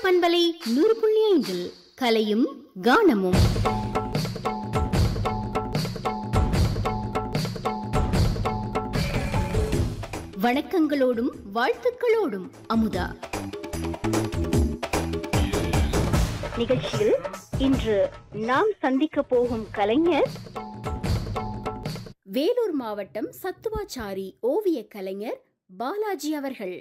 பண்பலை நூறு புள்ளி ஐந்தில் கலையும் கானமும் வணக்கங்களோடும் வாழ்த்துக்களோடும் அமுதா நிகழ்ச்சியில் இன்று நாம் சந்திக்க போகும் கலைஞர் வேலூர் மாவட்டம் சத்துவாச்சாரி ஓவிய கலைஞர் பாலாஜி அவர்கள்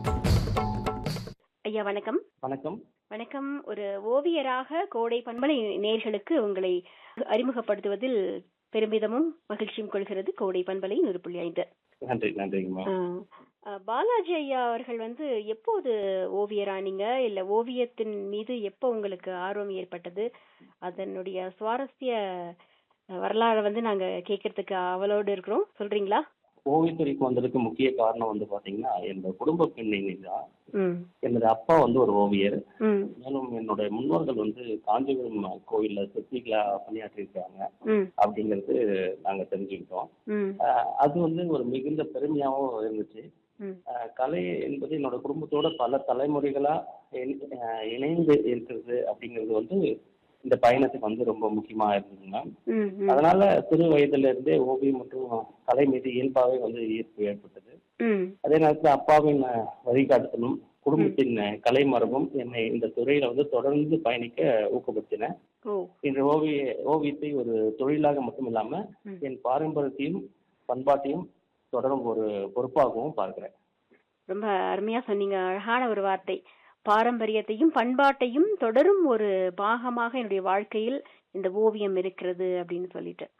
ஐயா வணக்கம் வணக்கம் வணக்கம் ஒரு ஓவியராக கோடை பண்பலை நேர்களுக்கு உங்களை அறிமுகப்படுத்துவதில் பெருமிதமும் மகிழ்ச்சியும் கொள்கிறது கோடை பண்பலை நூறு புள்ளி ஐந்து நன்றி நன்றிங்கம்மா ஆஹ், ஆஹ், பாலாஜி ஐயா அவர்கள் வந்து எப்போது ஓவியரானீங்க இல்ல ஓவியத்தின் மீது எப்போ உங்களுக்கு ஆர்வம் ஏற்பட்டது அதனுடைய சுவாரஸ்ய அஹ், வரலாறை வந்து நாங்க கேட்கறதுக்கு அவளோடு இருக்கிறோம் சொல்றீங்களா ஓவியத்துறைக்கு வந்ததுக்கு முக்கிய காரணம் வந்து பாத்தீங்கன்னா என்னோட குடும்ப பின்னணி தான் ம் என்னோட அப்பா வந்து ஒரு ஓவியர் ம் மேலும் என்னோட முன்னோர்கள் வந்து காஞ்சிபுரம் கோயில்ல சிற்பிகளா பணியாற்றிருக்காங்க ம் அப்படிங்கிறது நாங்க தெரிஞ்சுக்கிட்டோம் ம் ஆஹ் அது வந்து ஒரு மிகுந்த பெருமையாகவும் இருந்துச்சு ம் ஆஹ் கலை என்பது என்னோட குடும்பத்தோட பல தலைமுறைகளா இணை- ஆஹ் இணைந்து இருக்கிறது அப்படிங்கிறது வந்து இந்த பயணத்துக்கு வந்து ரொம்ப முக்கியமா இருந்ததுங்க ம் ம் அதனால சிறு வயதுல இருந்தே ஓவியம் மற்றும் கலை மீது இயல்பாகவே வந்து ஈர்ப்பு ஏற்பட்டது ம் அதே நேரத்தில் அப்பாவின் அஹ், வழிகாட்டுதலும் குடும்பத்தின் அஹ், கலை மரபும் என்னை இந்த துறையில வந்து தொடர்ந்து பயணிக்க ஊக்கப்படுத்தின ஓ இன்று ஓவிய ஓவியத்தை ஒரு தொழிலாக மட்டும் இல்லாம ம். என் பாரம்பரியத்தையும் பண்பாட்டையும் தொடரும் ஒரு பொறுப்பாகவும் பார்க்கிறேன் ரொம்ப அருமையா சொன்னீங்க அழகான ஒரு வார்த்தை பாரம்பரியத்தையும் பண்பாட்டையும் தொடரும் ஒரு பாகமாக என்னுடைய வாழ்க்கையில் இந்த ஓவியம் இருக்கிறது அப்படின்னு சொல்லிட்டு